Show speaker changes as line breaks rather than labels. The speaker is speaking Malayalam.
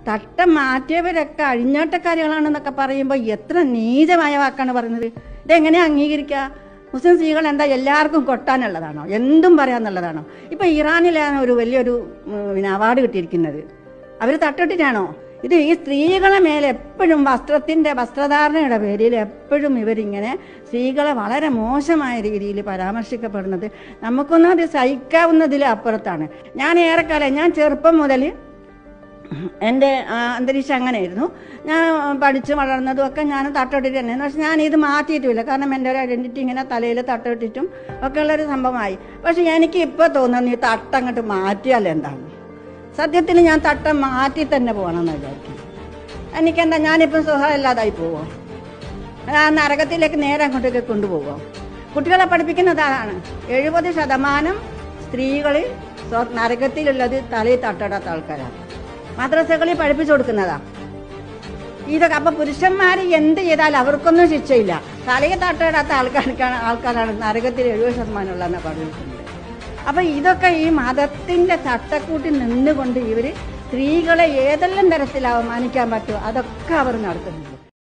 തട്ടം മാറ്റിയവരൊക്കെ അഴിഞ്ഞാട്ടക്കാരികളാണെന്നൊക്കെ പറയുമ്പോൾ എത്ര നീചമായ വാക്കാണ് പറയുന്നത് ഇതെങ്ങനെ അംഗീകരിക്കുക മുസ്ലിം സ്ത്രീകൾ എന്താ എല്ലാവർക്കും കൊട്ടാനുള്ളതാണോ എന്തും പറയാന്നുള്ളതാണോ ഇപ്പൊ ഇറാനിലാണ് ഒരു വലിയൊരു ഉം, പിന്നെ അവാർഡ് കിട്ടിയിരിക്കുന്നത് അവർ തട്ടിട്ടിട്ടാണോ ഇത് ഈ സ്ത്രീകളെ മേലെ എപ്പോഴും വസ്ത്രത്തിന്റെ വസ്ത്രധാരണയുടെ പേരിൽ എപ്പോഴും ഇവരിങ്ങനെ സ്ത്രീകളെ വളരെ മോശമായ രീതിയിൽ പരാമർശിക്കപ്പെടുന്നത് നമുക്കൊന്നും അത് സഹിക്കാവുന്നതിലും അപ്പുറത്താണ് ഞാൻ ഏറെക്കാലം ഞാൻ ചെറുപ്പം മുതൽ എൻ്റെ ആ, അന്തരീക്ഷം അങ്ങനെയായിരുന്നു ഞാൻ പഠിച്ച് വളർന്നതും ഒക്കെ ഞാൻ തട്ടോട്ടിട്ട് തന്നെ പക്ഷെ ഞാൻ ഇത് മാറ്റിയിട്ടുമില്ല കാരണം എൻ്റെ ഒരു ഐഡൻറ്റിറ്റി ഇങ്ങനെ തലയിൽ തട്ടോട്ടിട്ടും ഒക്കെ ഉള്ളൊരു സംഭവമായി പക്ഷെ എനിക്ക് ഇപ്പോൾ തോന്നുന്നു ഈ തട്ടങ്ങോട്ട് മാറ്റിയാൽ എന്താണ് സത്യത്തിൽ ഞാൻ തട്ടം മാറ്റി തന്നെ പോകണമെന്ന് വിചാരിക്കും എനിക്കെന്താ ഞാനിപ്പം സുഖമില്ലാതായി പോവോ ആ നരകത്തിലേക്ക് നേരെ അങ്ങോട്ടേക്ക് കൊണ്ടുപോകുമോ കുട്ടികളെ പഠിപ്പിക്കുന്നത് അതാണ് എഴുപത് ശതമാനം സ്ത്രീകൾ സ്വ- നരകത്തിലുള്ളത് തലയിൽ തട്ടിടാത്ത ആൾക്കാരാണ് മദ്രസകളിൽ പഠിപ്പിച്ചു കൊടുക്കുന്നതാ ഇതൊക്കെ അപ്പൊ പുരുഷന്മാർ എന്ത് ചെയ്താലും അവർക്കൊന്നും ശിക്ഷയില്ല തലയിൽ തട്ടിടാത്ത ആൾക്കാർക്കാണ് ആൾക്കാരാണ് നരകത്തിൽ എഴുപത് ശതമാനം ഉള്ളതെന്ന് പറഞ്ഞിട്ടുണ്ട് അപ്പൊ ഇതൊക്കെ ഈ മതത്തിന്റെ ചട്ടക്കൂട്ടിൽ നിന്നുകൊണ്ട് ഇവര് സ്ത്രീകളെ ഏതെല്ലാം തരത്തിൽ അവമാനിക്കാൻ പറ്റുമോ അതൊക്കെ അവർ നടത്തുന്നുണ്ട്